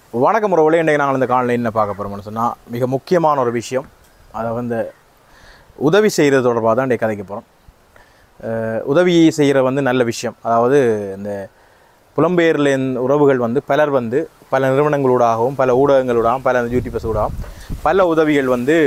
வணக்கம் உறவுகளே இன்றைக்கு நாங்கள் இந்த காலையில் என்ன பார்க்க போகிறோம்னு சொன்னால் மிக முக்கியமான ஒரு விஷயம் அதை வந்து உதவி செய்கிறது தொடர்பாக தான் இன்றைக்கு கதைக்க போகிறோம் உதவி செய்கிற வந்து நல்ல விஷயம் அதாவது இந்த புலம்பெயர்ல உறவுகள் வந்து பலர் வந்து பல நிறுவனங்களூடாகவும் பல ஊடகங்களூடாகவும் பல யூடியூபர்ஸூடாகவும் பல உதவிகள் வந்து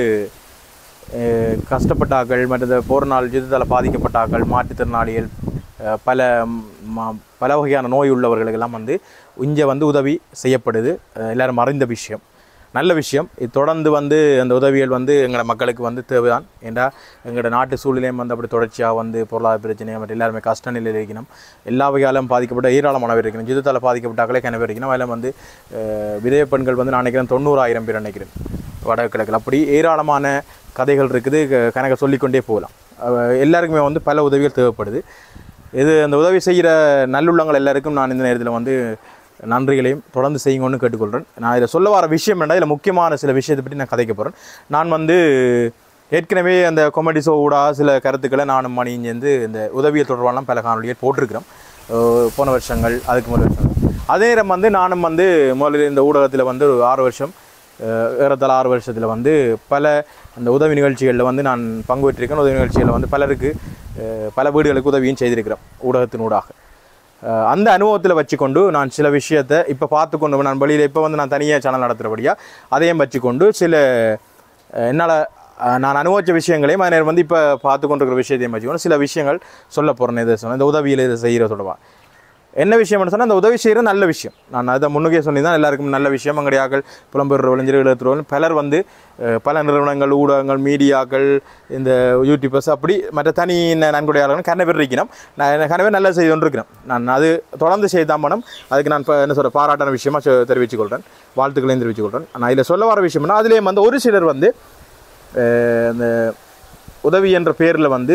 அஹ், கஷ்டப்பட்டாக்கள் மற்றது போர்னால் யுத்தத்தால் பாதிக்கப்பட்டாக்கள் மாற்றுத்திறனாளிகள் அஹ், பல ம- பல வகையான நோய் உள்ளவர்களுக்கெல்லாம் வந்து இங்கே வந்து உதவி செய்யப்படுது அஹ், எல்லாரும் அறிந்த விஷயம் நல்ல விஷயம் இது தொடர்ந்து வந்து அந்த உதவிகள் வந்து எங்களோட மக்களுக்கு வந்து தேவைதான் ஏண்டா எங்களோட நாட்டு சூழ்நிலையும் வந்து அப்படி தொடர்ச்சியாக வந்து பொருளாதார பிரச்சனை மற்ற எல்லாருமே கஷ்ட நிலையில் இருக்கணும் எல்லா வகையாலும் பாதிக்கப்பட்ட ஏராளமானவர் இருக்கணும் யுத்தத்தால் பாதிக்கப்பட்டாக்களே கிணறு இருக்கணும் அதில் வந்து அஹ், விதவை பெண்கள் வந்து நான் நினைக்கிறேன் தொண்ணூறாயிரம் பேர் நினைக்கிறேன் வடகிழக்கில் அப்படி ஏராளமான கதைகள் இருக்குது க- கணக்க சொல்லிக்கொண்டே போகலாம் அஹ், எல்லாருக்குமே வந்து பல உதவிகள் தேவைப்படுது இது அந்த உதவி செய்கிற நல்லுள்ளங்கள் எல்லாருக்கும் நான் இந்த நேரத்தில் வந்து நன்றிகளையும் தொடர்ந்து செய்யுங்கன்னு கேட்டுக்கொள்கிறேன் நான் இதில் சொல்ல வர விஷயம் என்ன இதில் முக்கியமான சில விஷயத்தை பற்றி நான் கதைக்க போகிறேன் நான் வந்து ஏற்கனவே அந்த கொமெடி ஷோவோட சில கருத்துக்களை நானும் மணியும் சேர்ந்து இந்த உதவியல் தொடர்பான பல காணொலிகள் போட்டிருக்கிறோம் அஹ் போன வருஷங்கள் அதுக்கு முதல் வருஷங்கள் அதே நேரம் வந்து நானும் வந்து முதல்ல இந்த ஊடகத்தில் வந்து ஒரு ஆறு வருஷம் அஹ் ஏறத்தாழ ஆறு வருஷத்தில் வந்து பல அந்த உதவி நிகழ்ச்சிகளில் வந்து நான் பங்கு பெற்றிருக்கேன் உதவி நிகழ்ச்சிகளில் வந்து பலருக்கு அஹ் பல வீடுகளுக்கு உதவியும் செய்திருக்கிறோம் ஊடகத்தினூடாக அஹ் அந்த அனுபவத்தில் வச்சுக்கொண்டு நான் சில விஷயத்தை இப்போ பார்த்துக்கொண்டு நான் வெளியில் இப்போ வந்து நான் தனியாக சேனல் நடத்துகிறபடியாக அதையும் வச்சுக்கொண்டு சில என்னால் நான் அனுபவித்த விஷயங்களையும் அதே நேரம் வந்து இப்போ பார்த்து கொண்டிருக்கிற விஷயத்தையும் வச்சுக்கொண்டு சில விஷயங்கள் சொல்ல போகிறேன் இதை சொன்னேன் இந்த உதவியில் இதை செய்கிற தொடர்பா என்ன விஷயம்னு சொன்னால் அந்த உதவி செய்கிற நல்ல விஷயம் நான் அதை முன்னுக்கே சொல்லி தான் எல்லாருக்கும் நல்ல விஷயம் அங்கடியாக்கள் புலம்பெயர் இளைஞர்கள் எழுத்துறவர்கள் பலர் வந்து அஹ், பல நிறுவனங்கள் ஊடகங்கள் மீடியாக்கள் இந்த யூடியூபர்ஸ் அப்படி மற்ற தனி ந- நன்கொடையாளர்கள் கண்ண பேர் இருக்கணும் நான் கண்ண பேர் நல்லா செய்து கொண்டிருக்கிறேன் நான் அது தொடர்ந்து செய்தான் பணம் அதுக்கு நான் இப்போ என்ன சொல்ற பாராட்டான விஷயமா சொ- தெரிவித்துக் கொள்கிறேன் வாழ்த்துக்களையும் தெரிவித்துக் கொள்கிறேன் நான் இதில் சொல்ல வர விஷயம்னா அதுலேயும் வந்து ஒரு சிலர் வந்து அஹ், அந்த உதவி என்ற பேரில் வந்து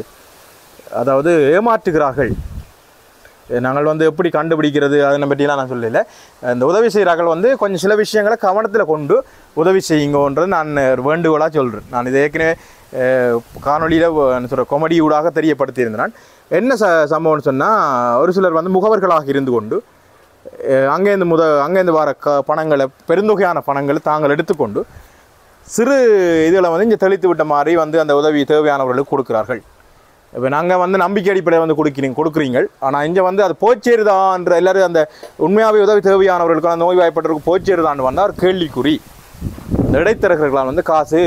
அதாவது ஏமாற்றுகிறார்கள் நாங்கள் வந்து எப்படி கண்டுபிடிக்கிறது அதனை பற்றிலாம் நான் சொல்லல இந்த உதவி செய்கிறார்கள் வந்து கொஞ்சம் சில விஷயங்களை கவனத்தில் கொண்டு உதவி செய்யுங்கன்றது நான் ஒரு வேண்டுகோளாக சொல்கிறேன் நான் இது ஏற்கனவே காணொலியில் சொல்கிற கொமெடி ஊடாக தெரியப்படுத்தியிருந்தேன் நான் என்ன ச சம்பவம்னு சொன்னால் ஒரு சிலர் வந்து முகவர்களாக இருந்து கொண்டு அஹ் அங்கேருந்து முத அங்கேருந்து வர க பணங்களை பெருந்தொகையான பணங்களை தாங்கள் எடுத்துக்கொண்டு சிறு இதில் வந்து இங்கே தெளித்து விட்ட மாதிரி வந்து அந்த உதவி தேவையானவர்களுக்கு கொடுக்கிறார்கள் இப்போ நாங்கள் வந்து நம்பிக்கை அடிப்படையில் வந்து கொடுக்கிறீங்க கொடுக்குறீங்க ஆனால் இங்கே வந்து அது போச்சேருதான்ற எல்லாரும் அந்த உண்மையாகவே உதவி தேவையானவர்களுக்கு அந்த நோய் வாய்ப்பட்டவருக்கு போச்சேருதான்னு வந்தால் ஒரு கேள்விக்குறி இந்த இடைத்தரகர்களால் வந்து காசு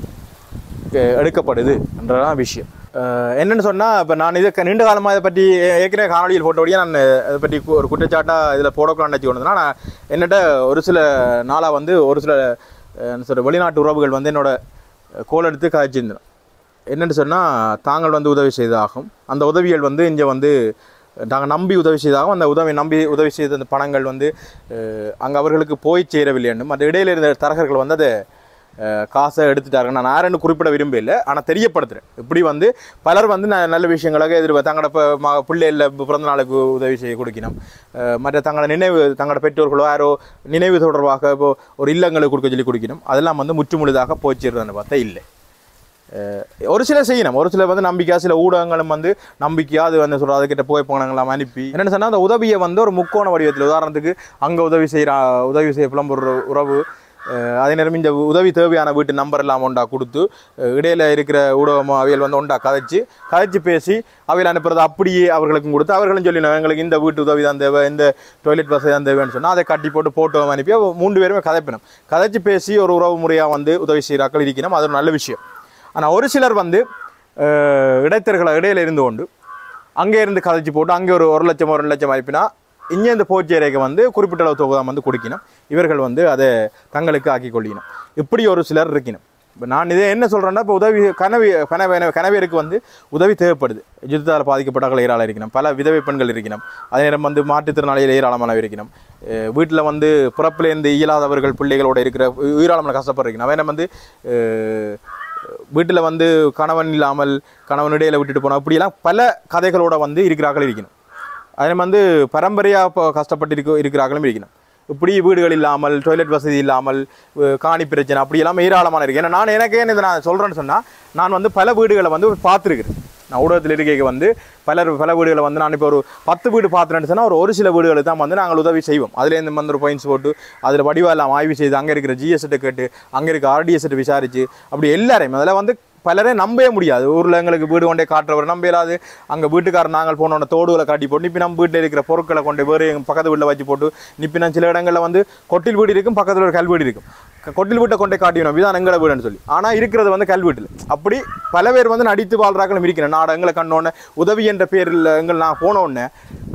அஹ், எடுக்கப்படுது என்றதான் விஷயம் அஹ், என்னன்னு சொன்னால் இப்போ நான் இதை க- நீண்ட காலமாக இதை பற்றி ஏ- ஏற்கனவே காணொலியில் போட்டபடியே நான் அதை பற்றி கு- ஒரு குற்றச்சாட்டாக இதில் போடக்கூடாது நினச்சி கொண்டு நான் என்னட்ட ஒரு சில நாளாக வந்து ஒரு சில அஹ், என்ன சொல்ற வெளிநாட்டு உறவுகள் வந்து என்னோட கோல் எடுத்து காய்ச்சிருந்தேன் என்னென்னு சொன்னால் தாங்கள் வந்து உதவி செய்ததாகும் அந்த உதவிகள் வந்து இங்கே வந்து நாங்கள் நம்பி உதவி செய்ததாகவும் அந்த உதவி நம்பி உதவி செய்த அந்த பணங்கள் வந்து அங்கே அவர்களுக்கு போய் சேரவில்லை என்றும் மற்ற இடையில இருந்த தரகர்கள் வந்து அதை அஹ், காசை எடுத்துட்டார்கள் நான் யாருன்னு குறிப்பிட விரும்பல ஆனால் தெரியப்படுத்துகிறேன் இப்படி வந்து பலர் வந்து ந- நல்ல விஷயங்களாக எதிர்ப்பு தங்களோட இப்போ ம பிள்ளைகளில் பிறந்த நாளுக்கு உதவி செய்ய கொடுக்கணும் அஹ், மற்ற தங்களோட நினைவு தங்களோட பெற்றோர்களோ யாரோ நினைவு தொடர்பாக இப்போ ஒரு இல்லங்களுக்கு கொடுக்க சொல்லி கொடுக்கணும் அதெல்லாம் வந்து முற்றுமுழுதாக போச்சிடுறதுன்னு பார்த்தா இல்லை அஹ் ஒரு சிலர் செய்யணும் ஒரு சிலர் வந்து நம்பிக்கையா சில ஊடகங்களும் வந்து நம்பிக்கையா அது வந்து சொல்ற அதுக்கிட்ட புகைப்படங்கள்லாம் அனுப்பி என்னென்னு சொன்னால் அந்த உதவியை வந்து ஒரு முக்கோண வடிவத்தில் உதாரணத்துக்கு அங்கே உதவி செய்கிற உதவி செய்ய புலம்புற உறவு அஹ் அதே நேரம் இந்த உதவி தேவையான வீட்டு நம்பர் எல்லாம் ஒண்டா கொடுத்து அஹ் இடையில இருக்கிற ஊடகமோ அவைகள் வந்து ஒண்டா கதைச்சு கதைச்சு பேசி அவையில் அனுப்புறது அப்படியே அவர்களுக்கும் கொடுத்து அவர்களும் சொல்லிடணும் எங்களுக்கு இந்த வீட்டு உதவி தான் தேவை இந்த டாய்லெட் வசதி தான் தேவைன்னு சொன்னால் அதை கட்டி போட்டு போட்டோ அனுப்பி அவ மூன்று பேருமே கதைப்பினோம் கதைச்சு பேசி ஒரு உறவு முறையாக வந்து உதவி செய்கிறாக்கள் இருக்கணும் அது ஒரு நல்ல விஷயம் ஆனால் ஒரு சிலர் வந்து அஹ், இடைத்தரகளை இடையில இருந்து கொண்டு அங்கே இருந்து கதைச்சு போட்டு அங்கே ஒரு ஒரு லட்சம் ஒரு ரெண்டு லட்சம் அனுப்பினா இங்கே இந்த போச்சேரைக்கு வந்து குறிப்பிட்ட அளவு தொகை தான் வந்து கொடுக்கணும் இவர்கள் வந்து அதை தங்களுக்கு ஆக்கி கொள்ளிக்கணும் இப்படி ஒரு சிலர் இருக்கணும் இப்போ நான் இதை என்ன சொல்கிறேன்னா இப்போ உதவி கனவு கனவு கனவியருக்கு வந்து உதவி தேவைப்படுது யுத்தத்தால் பாதிக்கப்பட்டவர்கள் ஏராளம் இருக்கணும் பல விதவை பெண்கள் இருக்கணும் அதே நேரம் வந்து மாற்றுத்திறனாளிகள் ஏராளமான இருக்கணும் வீட்டில் வந்து பிறப்பிலேருந்து இயலாதவர்கள் பிள்ளைகளோட இருக்கிற உயிராளமான கஷ்டப்படுறீங்க அவன் வந்து அஹ், வீட்டில் வந்து கணவன் இல்லாமல் கணவன் இடையில விட்டுட்டு போனோம் இப்படியெல்லாம் பல கதைகளோட வந்து இருக்கிறார்கள் இருக்கணும் அதே வந்து பரம்பரையாக இப்போ கஷ்டப்பட்டு இருக்க இருக்கிறார்களும் இருக்கணும் இப்படி வீடுகள் இல்லாமல் டாய்லெட் வசதி இல்லாமல் அஹ் காணி பிரச்சனை அப்படி எல்லாம் ஏராளமான இருக்கு ஏன்னா நான் எனக்கு ஏன் இதை நான் சொல்கிறேன்னு சொன்னால் நான் வந்து பல வீடுகளை வந்து பார்த்துருக்கிறேன் நான் ஊடகத்தில் இருக்கைக்கு வந்து பலர் பல வீடுகளை வந்து நான் இப்போ ஒரு பத்து வீடு பார்த்துறேன்னு சொன்னால் ஒரு ஒரு சில வீடுகளுக்கு தான் வந்து நாங்கள் உதவி செய்வோம் அதுலேருந்து வந்து ஒரு பாயிண்ட்ஸ் போட்டு அதில் வடிவெல்லாம் ஆய்வு செய்து அங்கே இருக்கிற ஜிஎஸ்கிட்ட கேட்டு அங்கே இருக்க ஆர்டிஎஸ்கிட்ட விசாரித்து அப்படி எல்லாரையும் அதில் வந்து பலரை நம்பவே முடியாது ஊரில் எங்களுக்கு வீடு கொண்டே காட்டுறவர் நம்ப இயலாது அங்கே வீட்டுக்காரர் நாங்கள் போனோட தோடுகளை காட்டி போட்டு நிப்பி நம்ம வீட்டில் இருக்கிற பொருட்களை கொண்டு வேறு எங்கள் பக்கத்து வீட்டில் வச்சு போட்டு நிப்பி நான் சில இடங்களில் வந்து கொட்டில் வீடு இருக்கும் பக்கத்தில் ஒரு கல் வீடு இருக்கும் க- கொட்டில் வீட்டை கொண்டே காட்டினோம் இதுதான் எங்களை வீடுன்னு சொல்லி ஆனால் இருக்கிறது வந்து கல் வீட்டில் அப்படி பல பேர் வந்து நடித்து வாழ்றாக்களும் இருக்கிறேன் நாடகம் எங்களை கண்டோன்னே உதவி என்ற பேரில் எங்கள் நான் போனோடனே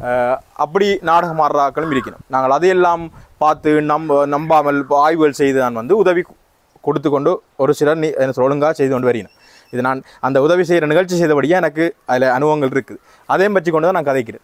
அப்படி நாடகம் ஆடுறாக்களும் இருக்கணும் நாங்கள் அதையெல்லாம் பார்த்து நம்ப நம்பாமல் ஆய்வுகள் செய்து நான் வந்து உதவி கொடுத்து கொண்டு ஒரு சிலர் நீ என்ன சொல்ல, ஒழுங்கா செய்து கொண்டு வருகிறேன் இது நான் அந்த உதவி செய்கிற நிகழ்ச்சி செய்தபடியே எனக்கு அதில் அனுபவங்கள் இருக்குது அதையும் பற்றி கொண்டு தான் நான் கதைக்கிறேன்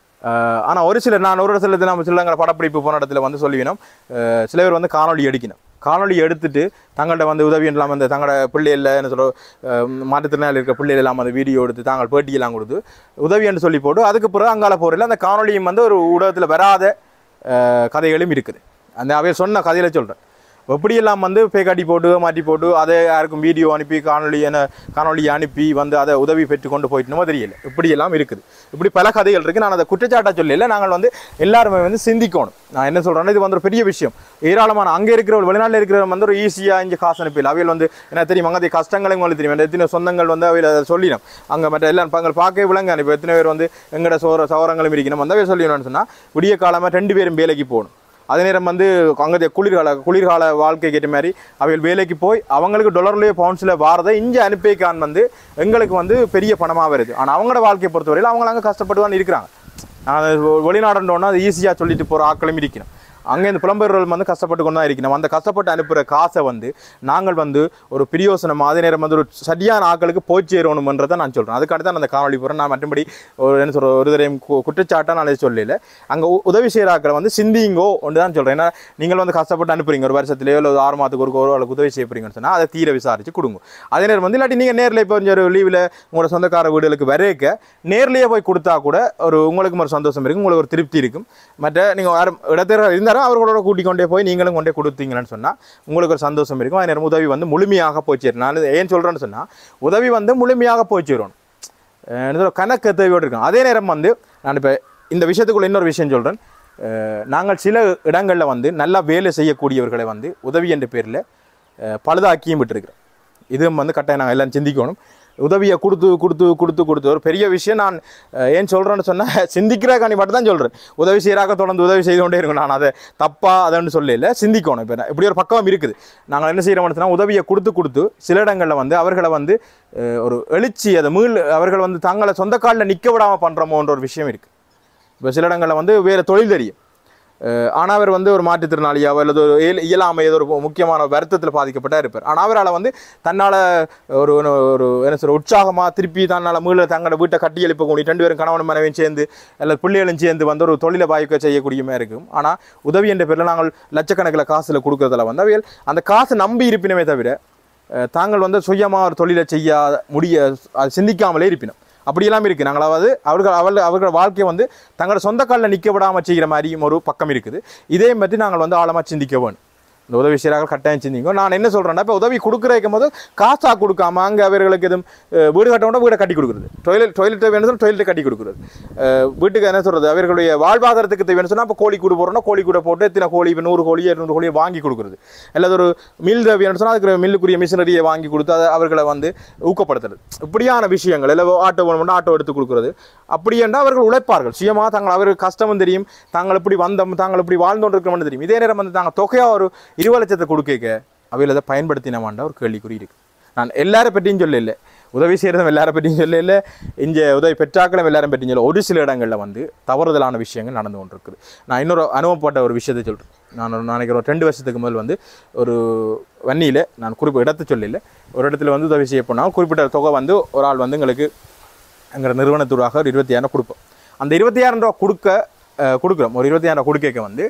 ஆனால் ஒரு சிலர் நான் ஒரு சில நம்ம சிலங்களை படப்பிடிப்பு போன இடத்துல வந்து சொல்லுவினோம் அஹ் சில பேர் வந்து காணொளி எடுக்கணும் காணொளி எடுத்துட்டு தங்கள்கிட்ட வந்து உதவி எல்லாம் அந்த தங்களோட பிள்ளைகளில் என்ன சொல்ற அஹ் மாற்றுத்திறனாளி இருக்க பிள்ளைகள் எல்லாம் அந்த வீடியோ எடுத்து தாங்கள் பேட்டியெல்லாம் கொடுத்து உதவி என்று சொல்லி போட்டு அதுக்கு பிறகு அங்கால போகிறதில்ல அந்த காணொளியும் வந்து ஒரு ஊடகத்தில் வராத அஹ் கதைகளும் இருக்குது அந்த அவைய சொன்ன கதையில சொல்கிறேன் எப்படியெல்லாம் வந்து பேக்காட்டி போட்டு மாட்டி போட்டு அதை யாருக்கும் வீடியோ அனுப்பி காணொளி என காணொளி அனுப்பி வந்து அதை உதவி பெற்று கொண்டு போயிட்டுனோ தெரியல இப்படியெல்லாம் இருக்குது இப்படி பல கதைகள் இருக்குது நான் அதை குற்றச்சாட்டா சொல்லல நாங்கள் வந்து எல்லாருமே வந்து சிந்திக்கணும் நான் என்ன சொல்கிறேன்னா இது வந்து ஒரு பெரிய விஷயம் ஏராளமான அங்கே இருக்கிற வெளிநாட்டில் இருக்கிறவங்க வந்து ஒரு ஈஸியாக இங்கே காசு அனுப்பிடல அவையில் வந்து என்ன தெரியும் அங்கே கஷ்டங்களும் உங்களுக்கு தெரியும் எத்தனை சொந்தங்கள் வந்து அவையில் அதை சொல்லிடும் அங்கே மற்ற எல்லாம் பங்கள் பார்க்கவே விளங்க இப்போ எத்தனை பேர் வந்து எங்கட சோர சவரங்களும் இருக்கணும் வந்து அவை சொல்லிடணும்னு சொன்னால் விடிய காலமாக ரெண்டு பேரும் வேலைக்கு போகணும் அதே நேரம் வந்து அங்கே குளிர்கால குளிர்கால வாழ்க்கைக்கு ஏற்ற மாதிரி அவைகள் வேலைக்கு போய் அவங்களுக்கு டொலர்லேயோ பவுன்ஸில் வாரதை இங்கே அனுப்பிக்கான் வந்து எங்களுக்கு வந்து பெரிய பணமாக வருது ஆனால் அவங்களோட வாழ்க்கையை பொறுத்தவரையில் அவங்க அங்கே கஷ்டப்பட்டு தான் இருக்கிறாங்க நான் வெளிநாடுன்றோன்னா அது ஈஸியாக சொல்லிட்டு போகிற ஆட்களும் இருக்கணும் அங்கே இந்த புலம்பெயர்கள் வந்து கஷ்டப்பட்டு கொண்டு தான் இருக்கணும் அந்த கஷ்டப்பட்டு அனுப்புகிற காசை வந்து நாங்கள் வந்து ஒரு பிரியோசனமாக அதே நேரம் வந்து ஒரு சரியான ஆட்களுக்கு போய் சேரணுமன்றதை நான் சொல்கிறேன் அதுக்காக தான் அந்த காணொலி போகிறேன் நான் மற்றபடி ஒரு என்ன சொல்கிற ஒரு தரையும் குற்றச்சாட்டாக நான் அதை சொல்லல அங்கே உதவி செய்கிற ஆட்களை வந்து சிந்திங்கோ ஒன்று தான் சொல்கிறேன் ஏன்னா நீங்கள் வந்து கஷ்டப்பட்டு அனுப்புறீங்க ஒரு வருஷத்துலேயோ இல்லை ஒரு ஆறு மாதத்துக்கு ஒரு ஒரு ஆளுக்கு உதவி செய்ய போறீங்கன்னு சொன்னால் அதை தீர விசாரித்து கொடுங்க அதே நேரம் வந்து இல்லாட்டி நீங்கள் நேரில் இப்போ கொஞ்சம் ஒரு லீவில் உங்களோட சொந்தக்கார வீடுகளுக்கு வரைக்க நேர்லேயே போய் கொடுத்தா கூட ஒரு உங்களுக்கும் ஒரு சந்தோஷம் இருக்கும் உங்களுக்கு ஒரு திருப்தி இருக்கும் மற்ற நீங்கள் யாரும் இடத்துல இருந்தாலும் அவர்களோட கூட்டிக் கொண்டே போய் நீங்களும் கொண்டே கொடுத்தீங்கன்னு சொன்னால் உங்களுக்கு ஒரு சந்தோஷம் இருக்கும் அதே நேரம் உதவி வந்து முழுமையாக போய் சேரும் நான் ஏன் சொல்கிறேன்னு சொன்னால் உதவி வந்து முழுமையாக போய் சேரும் அஹ் என்ன சொல்ற, கணக்கு தேவையோடு இருக்கும் அதே நேரம் வந்து நான் இப்போ இந்த விஷயத்துக்குள்ள இன்னொரு விஷயம் சொல்கிறேன் நாங்கள் சில இடங்களில் வந்து நல்லா வேலை செய்யக்கூடியவர்களை வந்து உதவி என்ற பேரில் பழுதாக்கியும் விட்டுருக்கிறோம் இதுவும் வந்து கட்டாயம் நாங்கள் எல்லாம் சிந்திக்கணும் உதவியை கொடுத்து கொடுத்து கொடுத்து கொடுத்து ஒரு பெரிய விஷயம் நான் அஹ், ஏன் சொல்கிறேன்னு சொன்னால் சிந்திக்கிறக்காண்டி மட்டும் தான் சொல்கிறேன் உதவி செய்கிறாக்க தொடர்ந்து உதவி செய்து கொண்டே இருக்கும் நான் அதை தப்பாக அதன்னு சொல்லல சிந்திக்கணும் இப்போ இப்படி ஒரு பக்கம் இருக்குது நாங்கள் என்ன செய்கிறோம்னு சொன்னால் உதவியை கொடுத்து கொடுத்து சில இடங்களில் வந்து அவர்களை வந்து அஹ், ஒரு எழுச்சி அதை மீள் அவர்கள் வந்து தங்களை சொந்த காலில் நிற்க விடாமல் பண்ணுறோமோன்ற ஒரு விஷயம் இருக்குது இப்போ சில இடங்களில் வந்து வேறு தொழில் தெரியும் அஹ் ஆனால் அவர் வந்து ஒரு மாற்றுத்திறனாளியாவோ அல்லது ஒரு இயல்- இயலாமை ஏதோ ஒரு முக்கியமான வருத்தத்தில் பாதிக்கப்பட்டா இருப்பார் ஆனால் அவரால் வந்து தன்னால் ஒரு ஒரு என்ன சொல்ற உற்சாகமாக திருப்பி தன்னால் மீள தங்களோட வீட்டை கட்டி எழுப்ப முடியும் ரெண்டு பேரும் கணவன் மனைவியும் சேர்ந்து அல்லது பிள்ளைகளும் சேர்ந்து வந்து ஒரு தொழிலை பாய்க்க செய்யக்கூடியமே இருக்கும் ஆனால் உதவி என்ற பேரில் நாங்கள் லட்சக்கணக்கில் காசில் கொடுக்கறதுல வந்து அவைகள் அந்த காசு நம்பி இருப்பினமே தவிர அஹ் தாங்கள் வந்து சுயமாக ஒரு தொழிலை செய்ய முடிய அது சிந்திக்காமலே இருப்பினோம் அப்படியெல்லாம் இருக்குது நாங்களாவது அவர்கள் அவர்கள் அவர்கள் வாழ்க்கையை வந்து தங்களோட சொந்த காலில் நிற்க விடாமல் செய்கிற மாதிரியும் ஒரு பக்கம் இருக்குது இதே பற்றி நாங்கள் வந்து ஆழமாக சிந்திக்க வேணும் இந்த உதவி செய்கிறார்கள் கட்டாயம் சிந்திங்க நான் என்ன சொல்கிறேன்னா இப்போ உதவி கொடுக்குறக்கும் போது காசாக கொடுக்காம அங்கே அவர்களுக்கு எதுவும் அஹ், வீடு கட்டவோட வீடை கட்டி கொடுக்குறது டொய்லெட் டொய்லெட் வேணும் சொன்னால் டொய்லெட் கட்டி கொடுக்குறது அஹ், வீட்டுக்கு என்ன சொல்கிறது அவர்களுடைய வாழ்வாதாரத்துக்கு தேவைன்னு சொன்னால் இப்போ கோழி கூடு போடுறோம்னா கோழி கூட போட்டு எத்தனை கோழி இப்போ நூறு கோழி இரநூறு கோழியை வாங்கி கொடுக்குறது அல்லது ஒரு மில் தேவைன்னு சொன்னால் அதுக்கு மில்லுக்குரிய மிஷினரியை வாங்கி கொடுத்து அதை அவர்களை வந்து ஊக்கப்படுத்துறது இப்படியான விஷயங்கள் இல்லை ஆட்டோ வேணும்னா ஆட்டோ எடுத்து கொடுக்குறது அப்படி என்றால் அவர்கள் உழைப்பார்கள் சுயமாக தாங்கள் அவருக்கு கஷ்டமும் தெரியும் தாங்கள் எப்படி வந்தோம் தாங்கள் எப்படி வாழ்ந்தோன்னு இருக்கிறோம்னு தெரியும் இதே நேரம் வந்து தாங்கள் தொகையாக ஒரு இருபது லட்சத்தை கொடுக்க அவையில் அதை பயன்படுத்தினவாண்டா ஒரு கேள்விக்குறி இருக்கு நான் எல்லாரை பற்றியும் சொல்லல உதவி செய்கிறதும் எல்லாரை பற்றியும் சொல்லல இங்கே உதவி பெற்றாக்களும் எல்லாரும் பற்றியும் சொல்ல ஒரு சில இடங்களில் வந்து தவறுதலான விஷயங்கள் நடந்து கொண்டிருக்குது நான் இன்னொரு அனுபவப்பட்ட ஒரு விஷயத்தை சொல்கிறேன் நான் ஒரு நாளைக்கு ஒரு ரெண்டு வருஷத்துக்கு முதல் வந்து ஒரு வன்னியில் நான் குறிப்பிட்ட இடத்தை சொல்லல ஒரு இடத்துல வந்து உதவி செய்ய போனால் குறிப்பிட்ட தொகை வந்து ஒரு ஆள் வந்து எங்களுக்கு எங்கள் நிறுவனத்தூடாக ஒரு இருபத்தியாயிரம் கொடுப்போம் அந்த இருபத்தியாயிரம் ரூபா கொடுக்க அஹ், கொடுக்குறோம் ஒரு இருபத்தியாயிரம் ரூபா கொடுக்க வந்து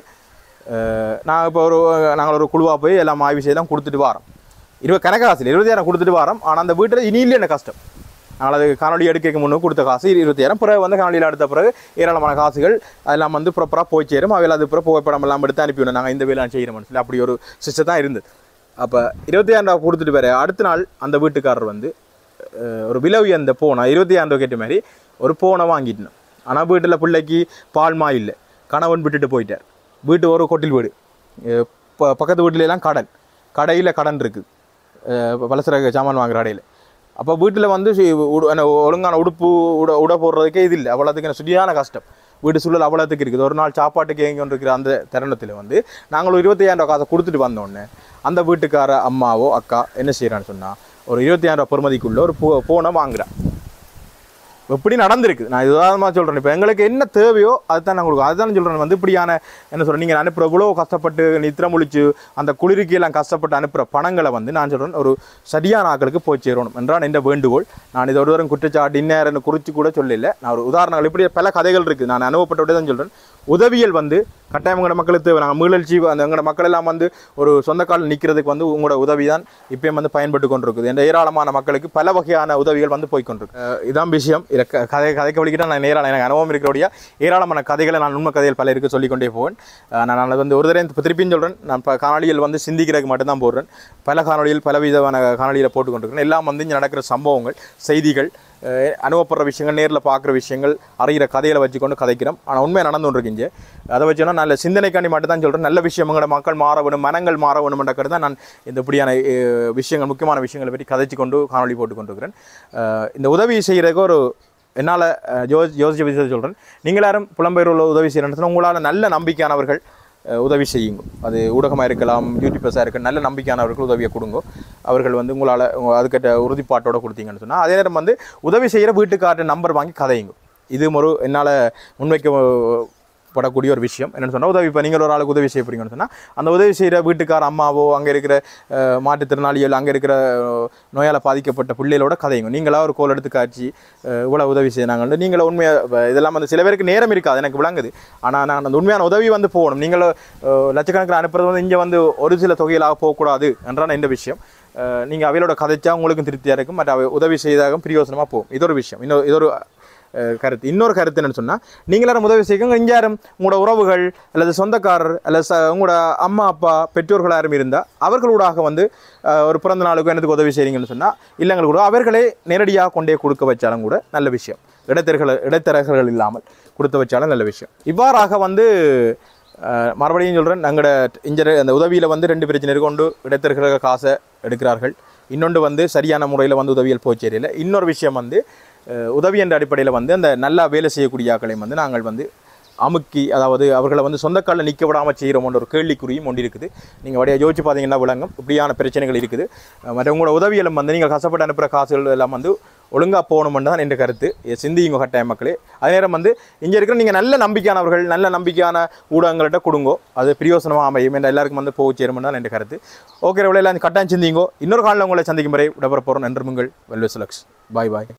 அஹ், நான் இப்போ ஒரு நாங்கள் ஒரு குழுவாக போய் எல்லாம் ஆய்வு செய்யலாம் கொடுத்துட்டு வரோம் இருபது கணக்காசில் இருபத்தியாயிரம் கொடுத்துட்டு வரோம் ஆனால் அந்த வீட்டில் இனி இல்லை எனக்கு கஷ்டம் நாங்கள் அது காணொலி எடுக்க முன்னு கொடுத்த காசு இருபத்தியாயிரம் பிறகு வந்து காணொலியில் எடுத்த பிறகு ஏராளமான காசுகள் அதெல்லாம் வந்து ப்ராப்பராக போய் சேரும் அவையில் அது பிறகு புகைப்படம் எல்லாம் எடுத்து அனுப்பிவிடும் நாங்கள் இந்த வேலை செய்கிறோம்னு சொல்லி அப்படி ஒரு சிஸ்டம் தான் இருந்தது அப்போ இருபத்தியாயிரம் ரூபா கொடுத்துட்டு வர அடுத்த நாள் அந்த வீட்டுக்காரர் வந்து அஹ், ஒரு விலை உயர்ந்த போனை இருபத்தி ஆயிரம் ரூபா கேட்ட மாதிரி ஒரு போனை வாங்கிட்டேன் ஆனால் வீட்டில் பிள்ளைக்கு பால்மா இல்லை கணவன் விட்டுட்டு போயிட்டார் வீட்டு ஒரு கொட்டில் வீடு அஹ், ப- பக்கத்து வீட்டுல எல்லாம் கடன் கடையில் கடன் இருக்குது பலசரக்கு சாமான் வாங்குற கடையில் அப்போ வீட்டில் வந்து சி- உடு- என்ன, ஒழுங்கான உடுப்பு உட உட போடுறதுக்கே இது இல்லை அவ்வளோத்துக்கு எனக்கு சரியான கஷ்டம் வீட்டு சூழல் அவ்வளோத்துக்கு இருக்குது ஒரு நாள் சாப்பாட்டுக்கு ஏங்கி கொண்டு இருக்கிற அந்த தருணத்தில் வந்து நாங்கள் ஒரு இருபத்தையாயிரம் ரூபா காசை கொடுத்துட்டு வந்தோடனே அந்த வீட்டுக்கார அம்மாவோ அக்கா என்ன செய்கிறான்னு சொன்னால் ஒரு இருபத்தையாயிரம் ரூபா பெறுமதிக்குள்ள ஒரு போ போனை வாங்குறா எப்படி நடந்திருக்கு நான் இது உதாரணமாக சொல்கிறேன் இப்போ எங்களுக்கு என்ன தேவையோ அதுதான் நான் கொடுக்கும் அதுதான் சொல்கிறேன் வந்து இப்படியான என்ன சொல்கிறேன் நீங்கள் அனுப்புகிற இவ்வளோ கஷ்டப்பட்டு நித்திர முழிச்சு அந்த குளிருக்கு எல்லாம் கஷ்டப்பட்டு அனுப்புகிற பணங்களை வந்து நான் சொல்கிறேன் ஒரு சரியான ஆட்களுக்கு போய் சேரணும் என்றான் என்ற வேண்டுகோள் நான் இது ஒரு தூரம் குற்றச்சாட்டு இந்நேரம் குறித்து கூட சொல்லல நான் ஒரு உதாரணங்கள் இப்படி பல கதைகள் இருக்குது நான் அனுபவப்பட்டபடி தான் சொல்கிறேன் உதவியல் வந்து கட்டாயம் எங்களோட மக்களுக்கு தேவை நாங்கள் மீளழ்ச்சி அந்த எங்களோட மக்கள் எல்லாம் வந்து ஒரு சொந்த காலில் நிற்கிறதுக்கு வந்து உங்களோட உதவி தான் இப்பயும் வந்து பயன்பட்டு கொண்டிருக்குது என்ற ஏராளமான மக்களுக்கு பல வகையான உதவிகள் வந்து போய் கொண்டிருக்கு அஹ் இதான் விஷயம் இதை க- கதை கதைக்க வலிக்கிட்ட நான் நேராக எனக்கு அனுபவம் இருக்கிறபடியா ஏராளமான கதைகளை நான் உண்மை கதைகள் பல இருக்கு சொல்லிக்கொண்டே போவேன் அஹ் நான் நான் வந்து ஒரு தடவை இப்போ திருப்பியும் சொல்கிறேன் நான் இப்போ காணொலியில் வந்து சிந்திக்கிறதுக்கு மட்டும்தான் போடுறேன் பல காணொலியில் பல விதமான காணொலியில் போட்டு கொண்டிருக்கிறேன் எல்லாம் வந்து இங்கே நடக்கிற சம்பவங்கள் செய்திகள் அஹ் அனுபவப்படுற விஷயங்கள் நேரில் பார்க்குற விஷயங்கள் அறிகிற கதைகளை வச்சுக்கொண்டு கதைக்கிறோம் ஆனால் உண்மையாக நடந்து கொண்டிருக்கீங்க அதை வச்சோன்னா நல்ல சிந்தனைக்காண்டி மட்டும் தான் சொல்கிறேன் நல்ல விஷயம் எங்களோட மக்கள் மாற வேணும் மனங்கள் மாற வேணும்ன்ற தான் நான் இந்த இப்படியான அஹ், விஷயங்கள் முக்கியமான விஷயங்களை பற்றி கதைச்சு கொண்டு காணொலி போட்டு கொண்டிருக்கிறேன் அஹ், இந்த உதவி செய்கிறதுக்கு ஒரு என்னால் யோசி யோசிச்ச விஷயத்தை சொல்கிறேன் நீங்கள் யாரும் புலம்பெயர் உள்ள உதவி செய்கிறேன் உங்களால் நல்ல நம்பிக்கையானவர்கள் அஹ், உதவி செய்யுங்க அது ஊடகமாக இருக்கலாம் யூடியூபர்ஸாக இருக்க நல்ல நம்பிக்கையானவர்கள் உதவியை கொடுங்க அவர்கள் வந்து உங்களால் அதுக்கிட்ட உறுதிப்பாட்டோட கொடுத்தீங்கன்னு சொன்னால் அதே நேரம் வந்து உதவி செய்கிற வீட்டுக்கார்ட்ட நம்பர் வாங்கி கதையுங்க இது ஒரு என்னால் முன்வைக்க படக்கூடிய ஒரு விஷயம் என்னென்னு சொன்னால் உதவி இப்போ நீங்கள் ஒரு ஆளுக்கு உதவி செய்ய போறீங்கன்னு சொன்னால் அந்த உதவி செய்கிற வீட்டுக்கார அம்மாவோ அங்கே இருக்கிற அஹ், மாற்றுத்திறனாளிகள் அங்கே இருக்கிற நோயால் பாதிக்கப்பட்ட பிள்ளைகளோட கதைங்க நீங்களா ஒரு கோல் எடுத்து காய்ச்சி அஹ், இவ்வளோ உதவி செய்யறாங்கன்னு நீங்கள உண்மையாக இதெல்லாம் வந்து சில பேருக்கு நேரம் இருக்காது எனக்கு விளங்குது ஆனால் நான் அந்த உண்மையான உதவி வந்து போகணும் நீங்கள் லட்சக்கணக்கில் அனுப்புறது வந்து இங்கே வந்து ஒரு சில தொகையிலாக போகக்கூடாது என்றான இந்த விஷயம் நீங்கள் அவையோட கதைச்சா உங்களுக்கும் திருப்தியாக இருக்கும் மற்ற அவை உதவி செய்தாகவும் பிரியோசனமாக போகும் இது ஒரு விஷயம் இன்னொரு இது ஒரு அஹ், கருத்து இன்னொரு கருத்து என்னன்னு சொன்னால் நீங்கள் யாரும் உதவி செய்யுங்க இங்கே யாரும் உங்களோட உறவுகள் அல்லது சொந்தக்காரர் அல்லது ச உங்களோட அம்மா அப்பா பெற்றோர்கள் யாரும் இருந்தால் அவர்களூடாக வந்து அஹ், ஒரு பிறந்த நாளுக்கு எனக்கு உதவி செய்றீங்கன்னு சொன்னால் இல்லைங்கள் கூட அவர்களே நேரடியாக கொண்டே கொடுக்க வச்சாலும் கூட நல்ல விஷயம் இடைத்தரகர்கள் இடைத்தரகர்கள் இல்லாமல் கொடுத்து வச்சாலும் நல்ல விஷயம் இவ்வாறாக வந்து அஹ், மறுபடியும் சொல்கிறேன் எங்களோட இஞ்ச அந்த உதவியில் வந்து ரெண்டு பிரச்சனை கொண்டு இடைத்தரகர்கள் காசை எடுக்கிறார்கள் இன்னொன்று வந்து சரியான முறையில் வந்து உதவியல் போய் சேரல இன்னொரு விஷயம் வந்து அஹ், உதவி என்ற அடிப்படையில் வந்து அந்த நல்லா வேலை செய்யக்கூடிய ஆக்களையும் வந்து நாங்கள் வந்து அமுக்கி அதாவது அவர்களை வந்து சொந்த காலில் நிற்க விடாமல் செய்கிறோம்ன்ற ஒரு கேள்விக்குறியும் ஒன்று இருக்குது நீங்கள் வழியாக யோசிச்சு பார்த்தீங்கன்னா விளங்கும் இப்படியான பிரச்சனைகள் இருக்குது அஹ், மற்ற உங்களோட உதவியலும் வந்து நீங்கள் கஷ்டப்பட்டு அனுப்புகிற காசுகள் எல்லாம் வந்து ஒழுங்காக போகணுமென்று தான் என் கருத்து இதை சிந்தியுங்க கட்டாய மக்களே அதே நேரம் வந்து இங்கே இருக்கிற நீங்கள் நல்ல நம்பிக்கையானவர்கள் நல்ல நம்பிக்கையான ஊடகங்கள்கிட்ட கொடுங்கோ அது பிரியோசனமாக அமையும் என்ற எல்லாருக்கும் வந்து போக சேருமென்று தான் என் கருத்து ஓகே எல்லாம் கட்டாயம் சிந்திங்கோ இன்னொரு காலில் உங்களை சந்திக்கும் வரை விடப்பட போகிறோம் நன்றி உங்கள் வெல்வெஸ் லக்ஸ் பாய் பாய்